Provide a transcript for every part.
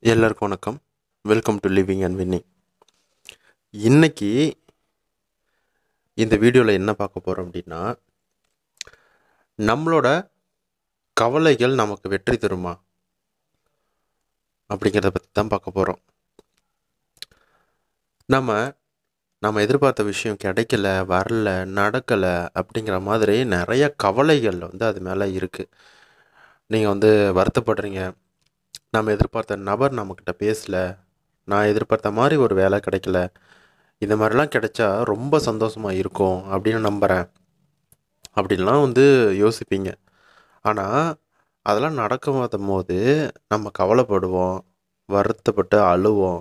எல்லாருக்கும் வணக்கம் welcome to living and winning இன்னைக்கு இந்த வீடியோவில் என்ன பார்க்க போகிறோம் அப்படின்னா நம்மளோட கவலைகள் நமக்கு வெற்றி தருமா அப்படிங்கிறத பற்றி தான் பார்க்க போகிறோம் நம்ம நம்ம எதிர்பார்த்த விஷயம் கிடைக்கல வரல நடக்கலை அப்படிங்கிற மாதிரி நிறைய கவலைகள் வந்து அது மேலே இருக்குது நீங்கள் வந்து வருத்தப்படுறீங்க நம்ம எதிர்பார்த்த நபர் நம்மக்கிட்ட பேசல நான் எதிர்பார்த்த மாதிரி ஒரு வேலை கிடைக்கல இந்த மாதிரிலாம் கிடைச்சா ரொம்ப சந்தோஷமாக இருக்கும் அப்படின்னு நம்புகிறேன் அப்படின்லாம் வந்து யோசிப்பீங்க ஆனால் அதெல்லாம் நடக்காத போது நம்ம கவலைப்படுவோம் வருத்தப்பட்டு அழுவோம்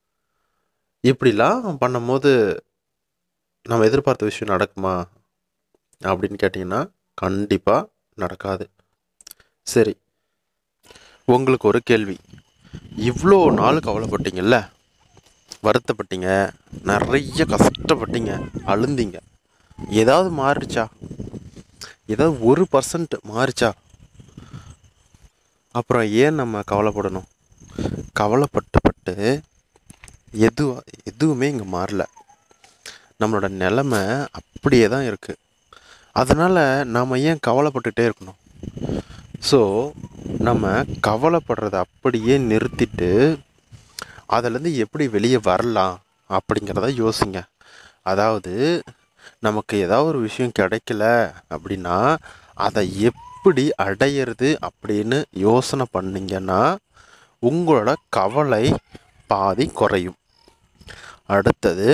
இப்படிலாம் பண்ணும்போது நம்ம எதிர்பார்த்த விஷயம் நடக்குமா அப்படின்னு கேட்டிங்கன்னா கண்டிப்பாக நடக்காது சரி உங்களுக்கு ஒரு கேள்வி இவ்வளோ நாள் கவலைப்பட்டீங்கல்ல வருத்தப்பட்டீங்க நிறைய கஷ்டப்பட்டீங்க அழுந்தீங்க ஏதாவது மாறிச்சா ஏதாவது ஒரு பர்சன்ட் மாறிச்சா அப்புறம் ஏன் நம்ம கவலைப்படணும் கவலைப்பட்டு பட்டு எது எதுவுமே இங்கே மாறல நம்மளோட நிலமை அப்படியே தான் இருக்குது அதனால் நாம் ஏன் கவலைப்பட்டுட்டே இருக்கணும் ஸோ நம்ம கவலைப்படுறத அப்படியே நிறுத்திட்டு அதிலேருந்து எப்படி வெளியே வரலாம் அப்படிங்கிறத யோசிங்க அதாவது நமக்கு ஏதாவது ஒரு விஷயம் கிடைக்கல அப்படின்னா அதை எப்படி அடையிறது அப்படின்னு யோசனை பண்ணீங்கன்னா உங்களோட கவலை பாதி குறையும் அடுத்தது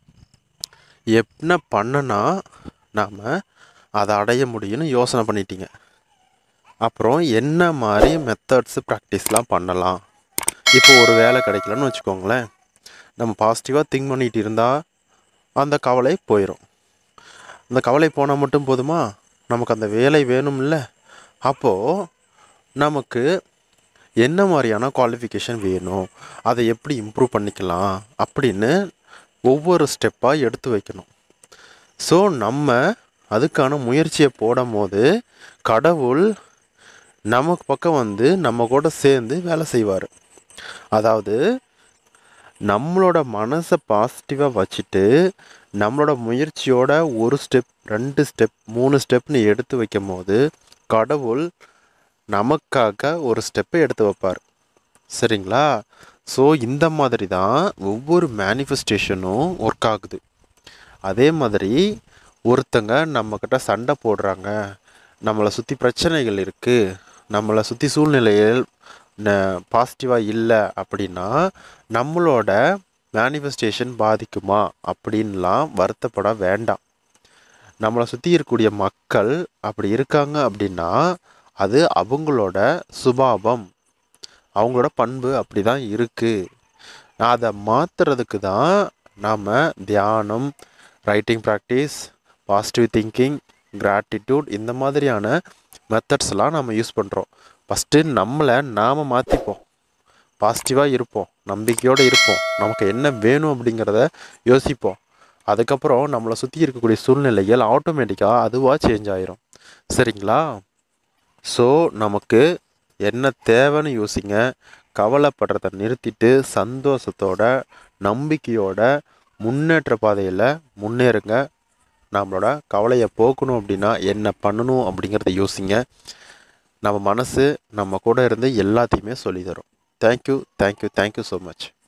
என்ன பண்ணனா நாம் அதை அடைய முடியும்னு யோசனை பண்ணிட்டீங்க அப்புறம் என்ன மாதிரி மெத்தட்ஸு ப்ராக்டிஸ்லாம் பண்ணலாம் இப்போ ஒரு வேலை கிடைக்கலன்னு வச்சுக்கோங்களேன் நம்ம பாசிட்டிவாக திங்க் பண்ணிகிட்டு இருந்தால் அந்த கவலை போயிடும் அந்த கவலை போனால் மட்டும் போதுமா நமக்கு அந்த வேலை வேணும்ல அப்போது நமக்கு என்ன மாதிரியான குவாலிஃபிகேஷன் வேணும் அதை எப்படி இம்ப்ரூவ் பண்ணிக்கலாம் அப்படின்னு ஒவ்வொரு ஸ்டெப்பாக எடுத்து வைக்கணும் ஸோ நம்ம அதுக்கான முயற்சியை போடும் போது கடவுள் நமக்கு பக்கம் வந்து நம்ம கூட சேர்ந்து வேலை செய்வார் அதாவது நம்மளோட மனசை பாசிட்டிவாக வச்சுட்டு நம்மளோட முயற்சியோட ஒரு ஸ்டெப் ரெண்டு ஸ்டெப் மூணு ஸ்டெப்னு எடுத்து வைக்கும் போது கடவுள் நமக்காக ஒரு ஸ்டெப்பை எடுத்து வைப்பார் சரிங்களா ஸோ இந்த மாதிரி தான் ஒவ்வொரு மேனிஃபெஸ்டேஷனும் ஒர்க் ஆகுது அதே மாதிரி ஒருத்தங்க நம்மக்கிட்ட சண்டை போடுறாங்க நம்மளை சுற்றி பிரச்சனைகள் இருக்குது நம்மளை சுற்றி சூழ்நிலைகள் பாசிட்டிவாக இல்லை அப்படின்னா நம்மளோட மேனிஃபெஸ்டேஷன் பாதிக்குமா அப்படின்லாம் வருத்தப்பட வேண்டாம் நம்மளை சுற்றி இருக்கக்கூடிய மக்கள் அப்படி இருக்காங்க அப்படின்னா அது அவங்களோட சுபாவம் அவங்களோட பண்பு அப்படி தான் இருக்குது அதை மாற்றுறதுக்கு தான் நாம் தியானம் writing practice positive thinking gratitude இந்த மாதிரியான மெத்தட்ஸ்லாம் நம்ம யூஸ் பண்ணுறோம் ஃபஸ்ட்டு நம்மளை நாம் மாற்றிப்போம் பாசிட்டிவாக இருப்போம் நம்பிக்கையோடு இருப்போம் நமக்கு என்ன வேணும் அப்படிங்கிறத யோசிப்போம் அதுக்கப்புறம் நம்மளை சுற்றி இருக்கக்கூடிய சூழ்நிலைகள் ஆட்டோமேட்டிக்காக அதுவாக சேஞ்ச் ஆயிரும் சரிங்களா ஸோ நமக்கு என்ன தேவைன்னு யோசிங்க கவலைப்படுறத நிறுத்திட்டு சந்தோஷத்தோட நம்பிக்கையோட முன்னேற்ற பாதையில் முன்னேறுங்க நம்மளோட கவலையை போக்கணும் அப்படின்னா என்ன பண்ணணும் அப்படிங்கிறத யோசிங்க நம்ம மனசு நம்ம கூட இருந்து எல்லாத்தையுமே சொல்லி தரும் thank you thank you thank you so much